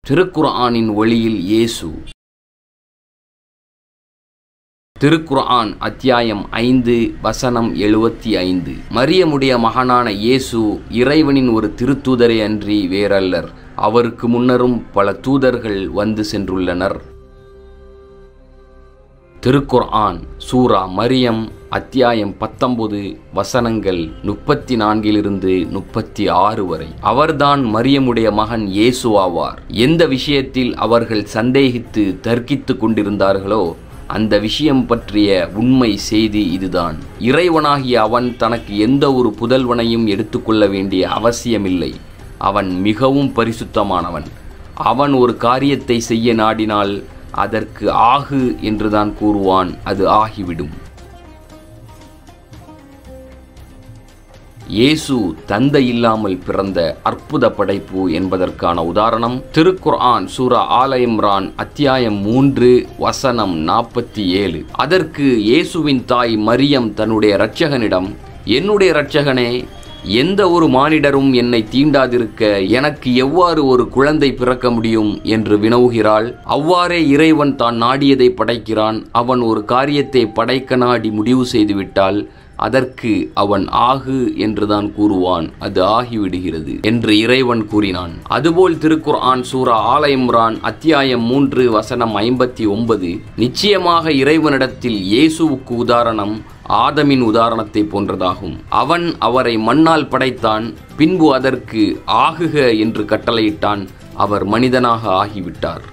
திருக்குர்ஆனின் ஒளியில் இயேசு திருக்குர்ஆன் அத்தியாயம் ஐந்து வசனம் எழுபத்தி ஐந்து மரியமுடைய மகனான இயேசு இறைவனின் ஒரு திருத்தூதரே அன்றி வேறல்லர் அவருக்கு முன்னரும் பல தூதர்கள் வந்து சென்றுள்ளனர் திருக்குர்ஆன் சூரா மரியம் அத்தியாயம் பத்தொன்பது வசனங்கள் முப்பத்தி நான்கிலிருந்து முப்பத்தி ஆறு வரை அவர்தான் மரியமுடைய மகன் இயேசு ஆவார் எந்த விஷயத்தில் அவர்கள் சந்தேகித்து தர்க்கித்துக் கொண்டிருந்தார்களோ அந்த விஷயம் பற்றிய உண்மை செய்தி இதுதான் இறைவனாகிய அவன் தனக்கு எந்த ஒரு புதல்வனையும் எடுத்துக்கொள்ள வேண்டிய அவசியமில்லை அவன் மிகவும் பரிசுத்தமானவன் அவன் ஒரு காரியத்தை செய்ய நாடினால் அதற்கு ஆகு என்றுதான் கூறுவான் அது ஆகிவிடும் இயேசு தந்தை இல்லாமல் பிறந்த அற்புத படைப்பு என்பதற்கான உதாரணம் திருக்குர்ஆன் சூரா ஆல இம்ரான் அத்தியாயம் மூன்று வசனம் நாற்பத்தி ஏழு அதற்கு இயேசுவின் தாய் மரியம் தன்னுடைய இரட்சகனிடம் என்னுடைய இரட்சகனே எந்த ஒரு மானிடரும் என்னை தீண்டாதிருக்க எனக்கு எவ்வாறு ஒரு குழந்தை பிறக்க முடியும் என்று வினவுகிறாள் அவ்வாறே இறைவன் தான் நாடியதை படைக்கிறான் அவன் ஒரு காரியத்தை படைக்க நாடி முடிவு செய்துவிட்டால் அதற்கு அவன் ஆகு என்றுதான் கூறுவான் அது ஆகிவிடுகிறது என்று இறைவன் கூறினான் அதுபோல் திருக்குர்ஆன் சூரா ஆல இம்ரான் அத்தியாயம் மூன்று வசனம் ஐம்பத்தி ஒன்பது நிச்சயமாக இறைவனிடத்தில் இயேசுவுக்கு உதாரணம் ஆதமின் உதாரணத்தை போன்றதாகும் அவன் அவரை மண்ணால் படைத்தான் பின்பு அதற்கு ஆகுக என்று கட்டளையிட்டான் அவர் மனிதனாக ஆகிவிட்டார்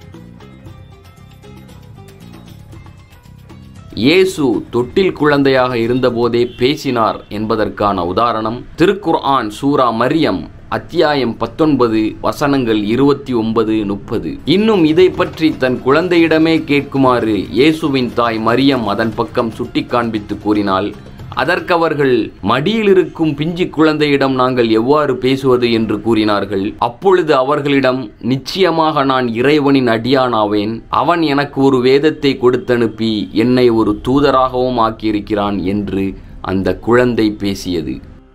இயேசு தொட்டில் குழந்தையாக இருந்தபோதே பேசினார் என்பதற்கான உதாரணம் திருக்குர்ஆன் சூரா மரியம் அத்தியாயம் பத்தொன்பது வசனங்கள் இருபத்தி ஒன்பது முப்பது இன்னும் இதை பற்றி தன் குழந்தையிடமே கேட்குமாறு இயேசுவின் தாய் மரியம் அதன் பக்கம் சுட்டி காண்பித்து கூறினாள் அதற்கவர்கள் மடியில் இருக்கும் பிஞ்சு குழந்தையிடம் நாங்கள் எவ்வாறு பேசுவது என்று கூறினார்கள் அப்பொழுது அவர்களிடம் நிச்சயமாக நான் இறைவனின் அடியானாவேன் அவன் எனக்கு ஒரு வேதத்தை கொடுத்தனுப்பி என்னை ஒரு தூதராகவும் ஆக்கியிருக்கிறான் என்று அந்த குழந்தை பேசியது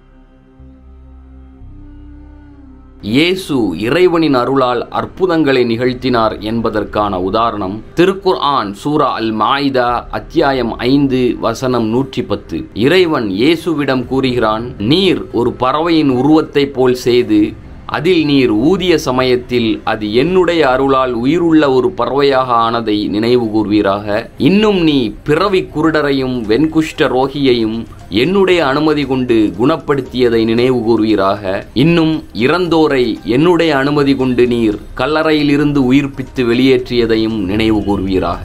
இயேசு இறைவனின் அருளால் அற்புதங்களை நிகழ்த்தினார் என்பதற்கான உதாரணம் திருக்குர்ஆன் சூரா அல் மாயிதா அத்தியாயம் ஐந்து வசனம் நூற்றி பத்து இறைவன் இயேசுவிடம் கூறுகிறான் நீர் ஒரு பறவையின் உருவத்தைப் போல் செய்து அதில் நீர் ஊதிய சமயத்தில் அது என்னுடைய அருளால் உயிருள்ள ஒரு பறவையாக ஆனதை நினைவு கூர்வீராக இன்னும் நீ பிறவி குருடரையும் வெண்குஷ்ட ரோகியையும் என்னுடைய அனுமதி கொண்டு குணப்படுத்தியதை நினைவு கூர்வீராக இன்னும் இறந்தோரை என்னுடைய அனுமதி கொண்டு நீர் கல்லறையிலிருந்து உயிர்ப்பித்து வெளியேற்றியதையும் நினைவு கூர்வீராக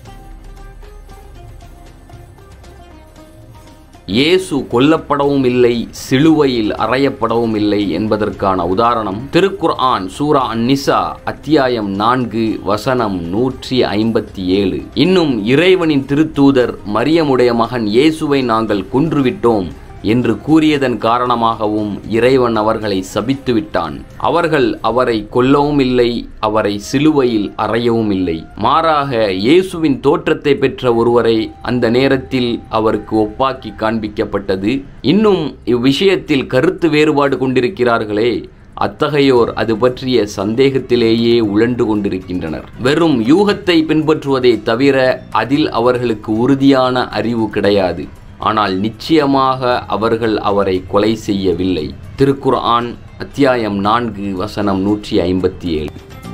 இயேசு கொல்லப்படவும் இல்லை சிலுவையில் அறையப்படவும் இல்லை என்பதற்கான உதாரணம் திருக்குர்ஆன் சூரா அந்நிசா அத்தியாயம் நான்கு வசனம் நூற்றி ஐம்பத்தி ஏழு இன்னும் இறைவனின் திருத்தூதர் மரியமுடைய மகன் இயேசுவை நாங்கள் கொன்றுவிட்டோம் என்று கூறியதன் காரணமாகவும் இறைவன் அவர்களை சபித்து விட்டான் அவர்கள் அவரை கொல்லவும் இல்லை அவரை சிலுவையில் அறையவும் இல்லை மாறாக இயேசுவின் தோற்றத்தை பெற்ற ஒருவரை அந்த நேரத்தில் அவருக்கு ஒப்பாக்கி காண்பிக்கப்பட்டது இன்னும் இவ்விஷயத்தில் கருத்து வேறுபாடு கொண்டிருக்கிறார்களே அத்தகையோர் அது பற்றிய சந்தேகத்திலேயே உழண்டு கொண்டிருக்கின்றனர் வெறும் யூகத்தை பின்பற்றுவதை தவிர அதில் அவர்களுக்கு உறுதியான அறிவு கிடையாது ஆனால் நிச்சயமாக அவர்கள் அவரை கொலை செய்யவில்லை திருக்குர்ஆன் அத்தியாயம் நான்கு வசனம் நூற்றி ஐம்பத்தி ஏழு